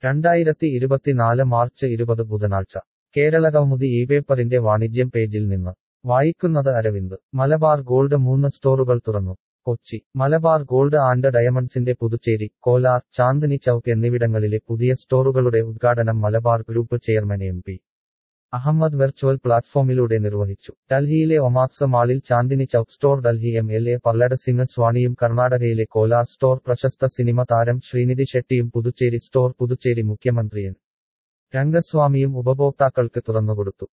രണ്ടായിരത്തി ഇരുപത്തിനാല് മാർച്ച് ഇരുപത് ബുധനാഴ്ച കേരള കൗമുദി ഈ പേപ്പറിന്റെ വാണിജ്യം പേജിൽ നിന്ന് വായിക്കുന്നത് അരവിന്ദ് മലബാർ ഗോൾഡ് മൂന്ന് സ്റ്റോറുകൾ തുറന്നു കൊച്ചി മലബാർ ഗോൾഡ് ആൻഡ് ഡയമണ്ട്സിന്റെ പുതുച്ചേരി കോലാർ ചാന്ദിനി ചൌക്ക് എന്നിവിടങ്ങളിലെ പുതിയ സ്റ്റോറുകളുടെ ഉദ്ഘാടനം Malabar group chairman M P Ahammed virtual പ്ലാറ്റ്ഫോമിലൂടെ നിർവഹിച്ചു ഡൽഹിയിലെ ഒമാക്സ് മാളിൽ Chandni Chowk store Delhi M L A Prahlad Singh സ്വാണിയും കർണാടകയിലെ കോലാർ സ്റ്റോർ പ്രശസ്ത സിനിമ താരം ശ്രീനിധി ഷെട്ടിയും പുതുച്ചേരി സ്റ്റോർ പുതുച്ചേരി മുഖ്യമന്ത്രി എൻ രംഗസ്വാമിയും ഉപഭോക്താക്കൾക്ക് തുറന്നുകൊടുത്തു